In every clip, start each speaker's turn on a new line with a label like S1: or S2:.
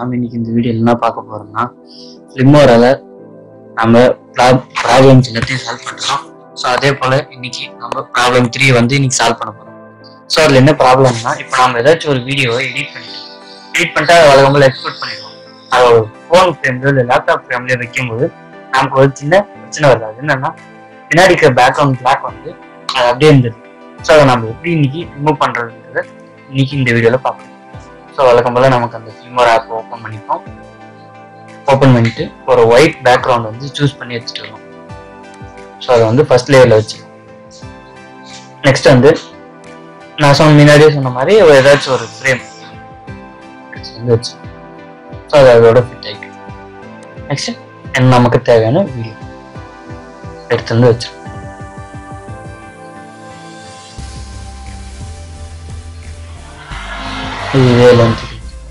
S1: நம்ம இன்னைக்கு இந்த வீடியோ என்ன பார்க்க போறோம்னா ஃபிளிமோரால நம்ம ப்ராப்ளம்ஸ் எல்லாத்தையும் சால்வ் பண்ணுறோம் ஸோ அதே போல் இன்னைக்கு நம்ம ப்ராப்ளம் த்ரீ வந்து இன்னைக்கு சால்வ் பண்ண போகிறோம் ஸோ அதில் என்ன ப்ராப்ளம்னா இப்போ நம்ம ஏதாச்சும் ஒரு வீடியோவை எடிட் பண்ணிட்டோம் எடிட் பண்ணிட்டு அதை வழக்கம்போல் எக்ஸ்போர்ட் பண்ணிடுவோம் அதை ஒரு ஃபோன் ஃப்ரேம்லயோ இல்லை லேப்டாப் ஃப்ரேம்லயோ வைக்கும்போது நமக்கு ஒரு சின்ன பிரச்சனை வருது அது என்னன்னா பின்னாடி இருக்கிற பேக்ரவுண்ட் பிளாக் வந்து அது அப்படியே இருந்தது ஸோ அதை நம்ம எப்படி இன்னைக்கு ரிமூவ் பண்ணுறதுன்றத இன்னைக்கு இந்த வீடியோவில் பார்க்கலாம் ஸோ வழக்கம் போல் நமக்கு அந்த ஃபில்மர் ஆப் ஓப்பன் பண்ணிப்போம் ஓப்பன் பண்ணிட்டு ஒரு ஒயிட் பேக்ரவுண்ட் வந்து சூஸ் பண்ணி எடுத்துட்டு வரும் ஸோ அதை வந்து ஃபர்ஸ்ட் லேயரில் வச்சுக்கோம் நெக்ஸ்ட் வந்து நான் சொன்ன முன்னாடியே சொன்ன மாதிரி ஒரு ஏதாச்சும் ஒரு ஃப்ரேம் வந்து வச்சு ஸோ அது அதோட ஃபிட் ஆகிட்டு நெக்ஸ்ட் நமக்கு தேவையான வீடியோ எடுத்து வந்து வச்சிருக்கோம் இதே லென்த்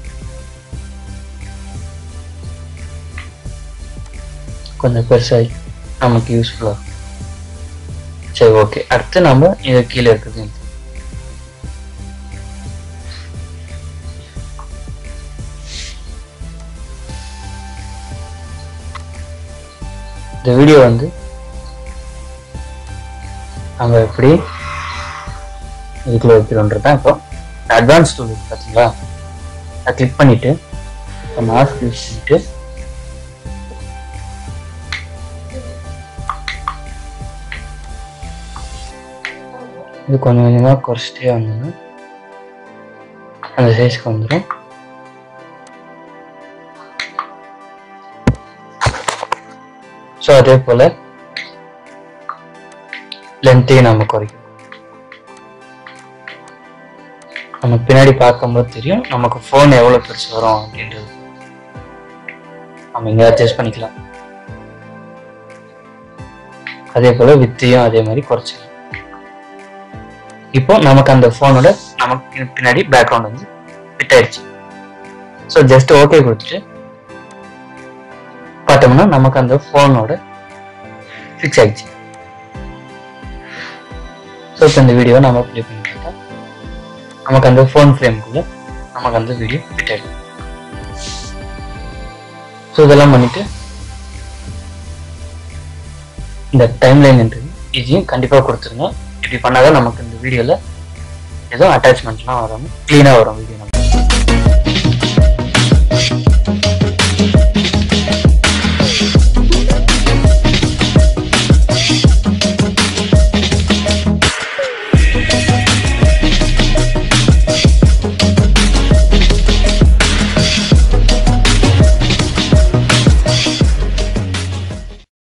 S1: கொஞ்சம் பெருசாகி நமக்கு யூஸ்ஃபுல்லாக சரி ஓகே அடுத்து நம்ம இது கீழே இருக்குது இந்த வீடியோ வந்து நம்ம எப்படி இதுக்குள்ள வைக்கிறோன்றது தான் இப்போ அட்வான்ஸ் டூல் இருக்கு பார்த்தீங்களா அதை கிளிக் பண்ணிட்டு மாஸ்க் யூஸ் பண்ணிட்டு இது கொஞ்சம் கொஞ்சமாக குறைச்சிட்டே வந்தோம்னா அந்த சைஸ்க்கு வந்துடும் ஸோ அதே போல் லென்த்தையும் நம்ம குறைக்கணும் நம்ம பின்னாடி பார்க்கும்போது தெரியும் நமக்கு ஃபோன் எவ்வளோ பெருசு வரும் அப்படின்றது நம்ம இங்கே அட்ஜஸ்ட் பண்ணிக்கலாம் அதே போல் வித்தையும் அதே மாதிரி குறைச்சிக்கலாம் இப்போ நமக்கு அந்த ஃபோனோட நமக்கு பின்னாடி பேக்ரவுண்ட் வந்து ஃபிட் ஆயிடுச்சு ஸோ ஜஸ்ட் ஓகே கொடுத்துட்டு பார்த்தோம்னா நமக்கு அந்த ஃபோனோட ஃபிக்ஸ் ஆயிடுச்சு ஸோ இப்போ இந்த வீடியோவை நம்ம ப்ளே பண்ணி பார்த்தா நமக்கு அந்த ஃபோன் ஃப்ரேம்குள்ள நமக்கு அந்த வீடியோ ஃபிட் ஆயிடும் ஸோ இதெல்லாம் பண்ணிட்டு இந்த டைம்லைன் இன்டர்வியூ இதையும் கண்டிப்பாக கொடுத்துருங்க இப்படி பண்ணாதான் நமக்கு இந்த வீடியோவில் எதுவும் அட்டாச்மெண்ட்லாம் வராமல் க்ளீனாக வரும் வீடியோ